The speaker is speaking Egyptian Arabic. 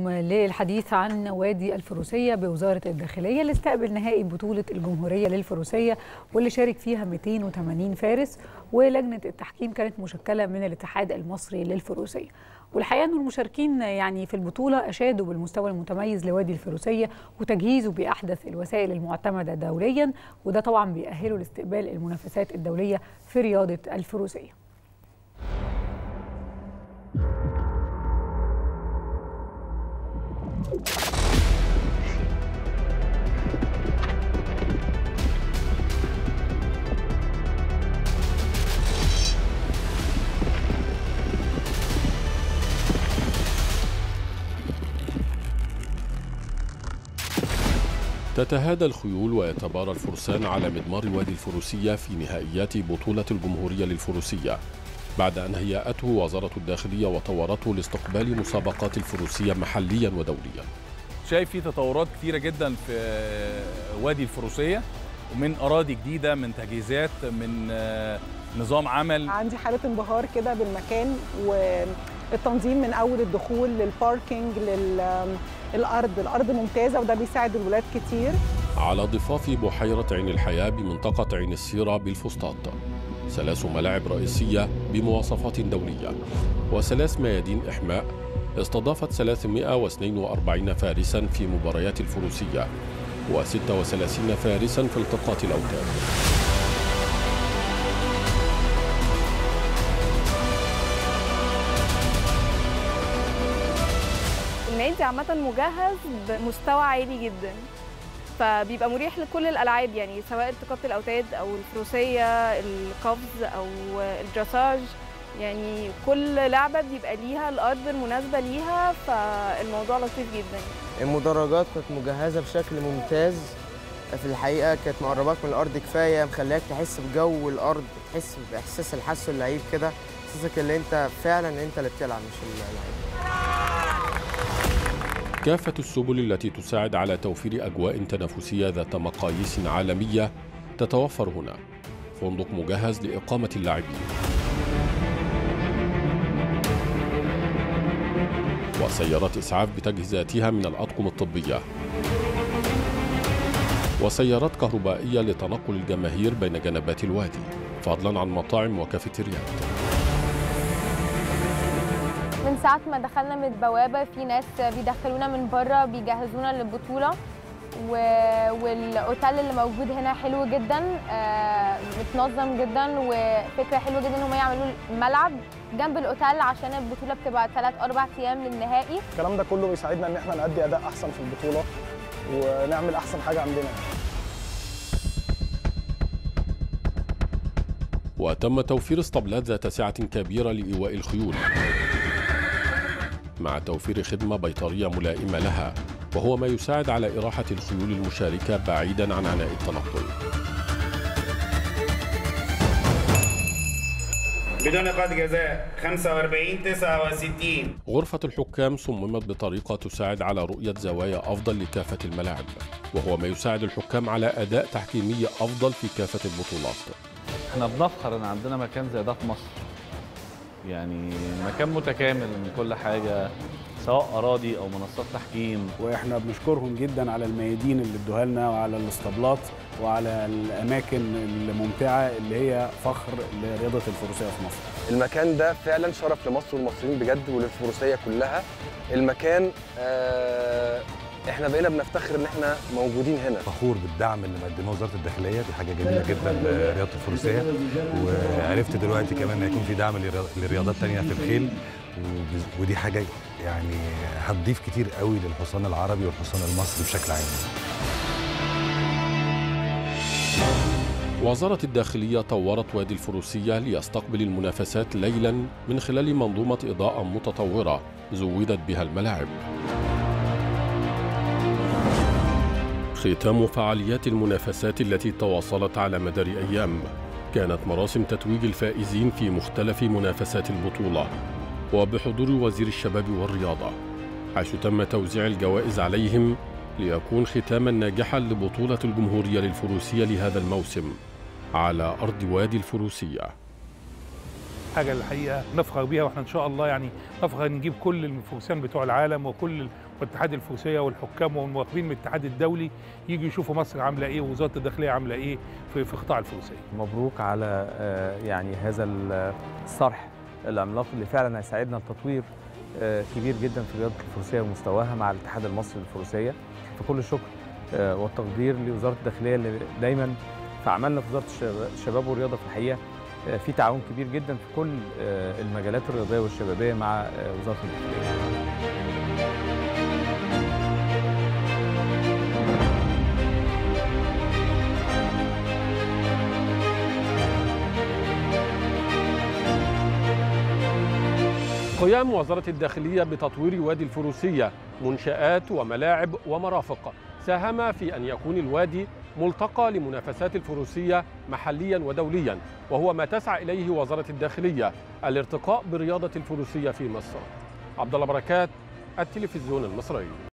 بكم للحديث عن وادي الفروسية بوزارة الداخلية اللي استقبل نهائي بطولة الجمهورية للفروسية واللي شارك فيها 280 فارس ولجنة التحكيم كانت مشكلة من الاتحاد المصري للفروسية والحقيقة أن المشاركين يعني في البطولة أشادوا بالمستوى المتميز لوادي الفروسية وتجهيزه بأحدث الوسائل المعتمدة دوليا وده طبعا بيأهله لاستقبال المنافسات الدولية في رياضة الفروسية تتهادى الخيول ويتبارى الفرسان على مضمار وادي الفروسية في نهائيات بطولة الجمهورية للفروسية بعد أن هيأته وزارة الداخلية وطورته لاستقبال مسابقات الفروسية محليا ودوليا شايف في تطورات كتيرة جدا في وادي الفروسية ومن أراضي جديدة من تجهيزات من نظام عمل عندي حالة انبهار كده بالمكان والتنظيم من أول الدخول للباركينج للأرض الأرض ممتازة وده بيساعد الولاد كتير على ضفاف بحيرة عين الحياة بمنطقة عين السيرة بالفسطاط ثلاث ملاعب رئيسية بمواصفات دولية وثلاث ميادين إحماء استضافت 342 فارسا في مباريات الفروسية و36 فارسا في التقاط الأوتاد النادي عامة مجهز بمستوى عالي جدا فبيبقى مريح لكل الالعاب يعني سواء التقاط الاوتاد او الفروسيه القفز او الدراساج يعني كل لعبه بيبقى ليها الارض المناسبه ليها فالموضوع لطيف جدا المدرجات كانت مجهزه بشكل ممتاز في الحقيقه كانت مقرباك من الارض كفايه مخلياك تحس بجو الارض تحس باحساس اللي حاسه اللعيب كده احساسك اللي انت فعلا انت اللي بتلعب مش اللعيب كافة السبل التي تساعد على توفير أجواء تنافسية ذات مقاييس عالمية تتوفر هنا فندق مجهز لإقامة اللاعبين وسيارات إسعاف بتجهيزاتها من الأطقم الطبية وسيارات كهربائية لتنقل الجماهير بين جنبات الوادي فضلا عن مطاعم وكافيتريات من ساعة ما دخلنا من البوابة في ناس بيدخلونا من بره بيجهزونا للبطولة و... والأوتيل اللي موجود هنا حلو جدا آه متنظم جدا وفكرة حلوة جدا إن هم يعملوا ملعب جنب الأوتيل عشان البطولة بتبقى ثلاث أربع أيام للنهائي الكلام ده كله بيساعدنا إن احنا نأدي أداء أحسن في البطولة ونعمل أحسن حاجة عندنا وتم توفير اسطبلات ذات سعة كبيرة لإيواء الخيول مع توفير خدمة بيطرية ملائمة لها وهو ما يساعد على إراحة الخيول المشاركة بعيدا عن عناء التنقل بدون نقاط جزاء 45 69 غرفة الحكام صممت بطريقة تساعد على رؤية زوايا أفضل لكافة الملاعب وهو ما يساعد الحكام على أداء تحكيمي أفضل في كافة البطولات احنا بنفخر ان عندنا مكان زي ده في مصر يعني مكان متكامل من كل حاجه سواء اراضي او منصات تحكيم واحنا بنشكرهم جدا على الميادين اللي ادوها لنا وعلى الاسطبلات وعلى الاماكن الممتعه اللي هي فخر لرياضه الفروسيه في مصر. المكان ده فعلا شرف لمصر والمصريين بجد وللفروسيه كلها. المكان آه احنا بقينا بنفتخر ان احنا موجودين هنا فخور بالدعم اللي مقدمه وزاره الداخليه دي حاجه جميله جدا لرياضه الفروسيه وعرفت دلوقتي كمان ان هيكون في دعم لرياضات تانية في الخيل ودي حاجه يعني هتضيف كتير قوي للحصان العربي والحصان المصري بشكل عام وزارة الداخلية طورت وادي الفروسية ليستقبل المنافسات ليلا من خلال منظومة إضاءة متطورة زودت بها الملاعب ختام فعاليات المنافسات التي تواصلت على مدار أيام كانت مراسم تتويج الفائزين في مختلف منافسات البطولة وبحضور وزير الشباب والرياضة حيث تم توزيع الجوائز عليهم ليكون ختاما ناجحا لبطولة الجمهورية للفروسية لهذا الموسم على أرض وادي الفروسية حاجه الحقيقه نفخر بيها واحنا ان شاء الله يعني نفخر نجيب كل الفرسان بتوع العالم وكل واتحاد الفروسيه والحكام والمراقبين من الاتحاد الدولي يجوا يشوفوا مصر عامله ايه ووزاره الداخليه عامله ايه في في قطاع الفروسيه. مبروك على آه، يعني هذا الصرح العملاق اللي فعلا هيساعدنا لتطوير آه، كبير جدا في رياضه الفروسيه ومستواها مع الاتحاد المصري للفروسيه فكل الشكر آه، والتقدير لوزاره الداخليه اللي دايما في عملنا في وزاره الشباب- الشباب والرياضه في الحقيقه آه، في تعاون كبير جدا في كل آه، المجالات الرياضيه والشبابيه مع آه، وزاره الداخليه قيام وزارة الداخلية بتطوير وادي الفروسية منشآت وملاعب ومرافق ساهم في أن يكون الوادي ملتقى لمنافسات الفروسية محليا ودوليا وهو ما تسعى إليه وزارة الداخلية الارتقاء برياضة الفروسية في مصر عبد الله بركات التلفزيون المصري